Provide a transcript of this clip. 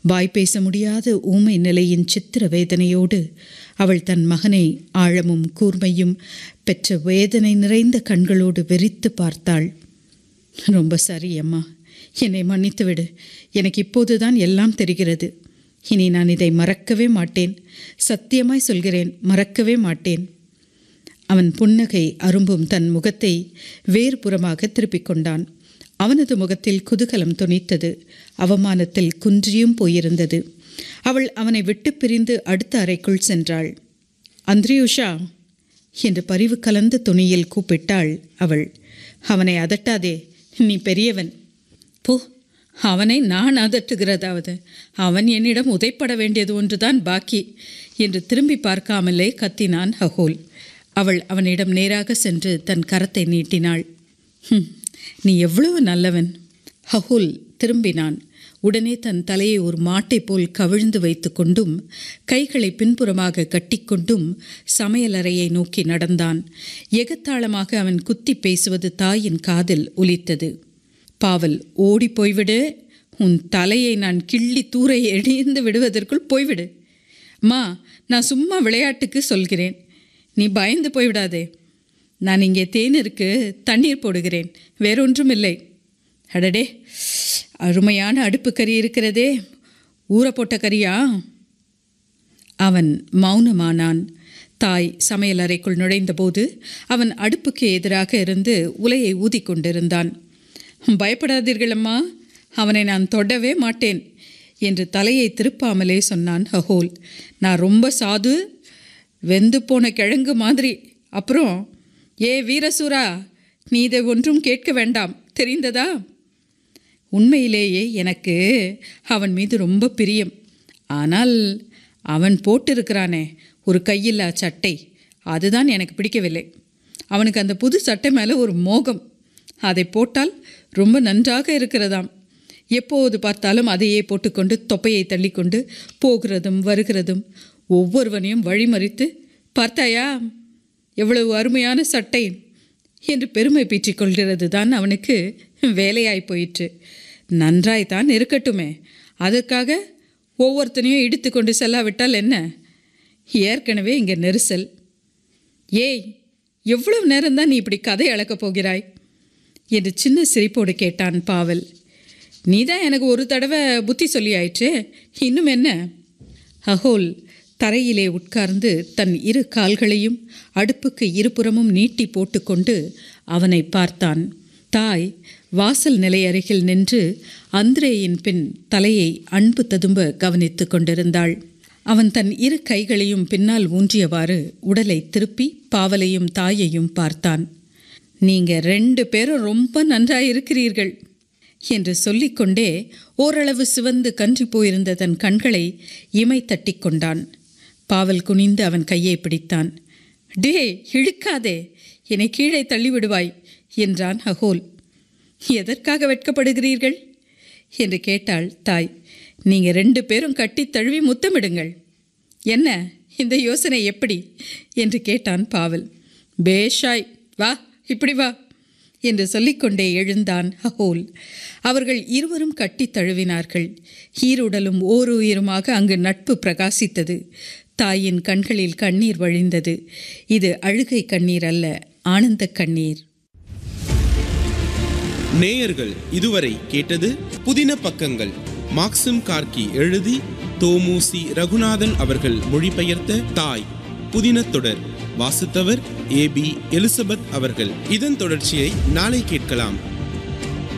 வாய் பேச முடியாத ஊமை நிலையின் சித்திர வேதனையோடு அவள் தன் மகனை ஆழமும் கூர்மையும் பெற்ற வேதனை நிறைந்த கண்களோடு வெறித்து பார்த்தாள் ரொம்ப சரி அம்மா என்னை மன்னித்து விடு எனக்கு இப்போதுதான் எல்லாம் தெரிகிறது இனி நான் இதை மறக்கவே மாட்டேன் சத்தியமாய் சொல்கிறேன் மறக்கவே மாட்டேன் அவன் புன்னகை அரும்பும் தன் முகத்தை வேறுபுறமாக திருப்பிக் கொண்டான் அவனது முகத்தில் குதூகலம் துணித்தது அவமானத்தில் குன்றியும் போயிருந்தது அவள் அவனை விட்டு பிரிந்து அடுத்த அறைக்குள் சென்றாள் அந்திரியுஷா என்று பரிவு கலந்த துணியில் கூப்பிட்டாள் அவள் அவனை அதட்டாதே நீ பெரியவன் போ அவனை நான் அதட்டுகிறதாவது அவன் என்னிடம் உதைப்பட வேண்டியது ஒன்றுதான் பாக்கி என்று திரும்பி பார்க்காமலே கத்தினான் ஹகோல் அவள் அவனிடம் நேராக சென்று தன் கரத்தை நீட்டினாள் "ஹும், நீ எவ்வளவு நல்லவன் ஹகுல் திரும்பினான் உடனே தன் தலையை ஒரு மாட்டை போல் கவிழ்ந்து வைத்து கொண்டும் கைகளை பின்புறமாக கட்டிக்கொண்டும் சமையலறையை நோக்கி நடந்தான் எகத்தாளமாக அவன் குத்தி பேசுவது தாயின் காதில் ஒலித்தது பாவல் ஓடி போய்விடு உன் தலையை நான் கிள்ளி தூர எழிந்து விடுவதற்குள் போய்விடு மா நான் சும்மா விளையாட்டுக்கு சொல்கிறேன் நீ பயந்து போய்விடாதே நான் இங்கே தேநீருக்கு தண்ணீர் போடுகிறேன் வேறொன்றும் இல்லை அடடே அருமையான அடுப்பு கறி இருக்கிறதே ஊற போட்ட கறியா அவன் மௌனமானான் தாய் சமையலறைக்குள் நுழைந்தபோது அவன் அடுப்புக்கு எதிராக இருந்து உலையை ஊதிக் கொண்டிருந்தான் பயப்படாதீர்கள் அம்மா அவனை நான் தொடவே மாட்டேன் என்று தலையை திருப்பாமலே சொன்னான் ஹஹோல் நான் ரொம்ப சாது வெந்து போன கிழங்கு மாதிரி அப்புறம் ஏ வீரசூரா நீ இதை ஒன்றும் கேட்க வேண்டாம் தெரிந்ததா உண்மையிலேயே எனக்கு அவன் மீது ரொம்ப பிரியம் ஆனால் அவன் போட்டிருக்கிறானே ஒரு கையில்லா சட்டை அதுதான் எனக்கு பிடிக்கவில்லை அவனுக்கு அந்த புது சட்டை மேலே ஒரு மோகம் அதை போட்டால் ரொம்ப நன்றாக இருக்கிறதாம் எப்போது பார்த்தாலும் அதையே போட்டுக்கொண்டு தொப்பையை தள்ளிக்கொண்டு போகிறதும் வருகிறதும் ஒவ்வொருவனையும் வழிமறித்து பார்த்தாயா எவ்வளவு அருமையான சட்டை என்று பெருமை பீற்றிக் கொள்கிறது தான் அவனுக்கு வேலையாய் போயிற்று நன்றாய்த்தான் இருக்கட்டுமே அதற்காக ஒவ்வொருத்தனையும் இடித்து கொண்டு செல்லாவிட்டால் என்ன ஏற்கனவே இங்கே நெரிசல் ஏய் எவ்வளவு நேரம்தான் நீ இப்படி கதை அளக்கப் போகிறாய் என்று சின்ன சிரிப்போடு கேட்டான் பாவல் நீதான் எனக்கு ஒரு தடவை புத்தி சொல்லியாயிற்று இன்னும் என்ன அகோல் தரையிலே உட்கார்ந்து தன் இரு கால்களையும் அடுப்புக்கு இருபுறமும் நீட்டி போட்டுக்கொண்டு அவனை பார்த்தான் தாய் வாசல் நிலை அருகில் நின்று அந்திரேயின் பின் தலையை அன்பு ததும்ப கவனித்துக் கொண்டிருந்தாள் அவன் தன் இரு கைகளையும் பின்னால் ஊன்றியவாறு உடலை திருப்பி பாவலையும் தாயையும் பார்த்தான் நீங்க ரெண்டு பேரும் ரொம்ப நன்றாயிருக்கிறீர்கள் என்று சொல்லிக்கொண்டே ஓரளவு சிவந்து கன்றி போயிருந்த தன் கண்களை இமை தட்டிக் கொண்டான் பாவல் குனிந்து அவன் கையை பிடித்தான் டே இழுக்காதே என்னை கீழே தள்ளிவிடுவாய் என்றான் ஹகோல் எதற்காக வெட்கப்படுகிறீர்கள் என்று கேட்டாள் தாய் நீங்க ரெண்டு பேரும் கட்டித் தழுவி முத்தமிடுங்கள் என்ன இந்த யோசனை எப்படி என்று கேட்டான் பாவல் பேஷாய் வா இப்படி வா என்று சொல்லிக்கொண்டே எழுந்தான் ஹஹோல் அவர்கள் இருவரும் கட்டித் தழுவினார்கள் ஈருடலும் ஓர் உயிருமாக அங்கு நட்பு பிரகாசித்தது தாயின் கண்களில் கண்ணீர் வழிந்தது இது அழுகை கண்ணீர் அல்ல ஆனந்த கண்ணீர் நேயர்கள் இதுவரை கேட்டது புதின பக்கங்கள் மாக்சிம் கார்கி எழுதி தோமுசி ரகுநாதன் அவர்கள் மொழிபெயர்த்த தாய் புதின தொடர் வாசித்தவர் ஏபி எலிசபெத் அவர்கள் இதன் தொடர்ச்சியை நாளை கேட்கலாம்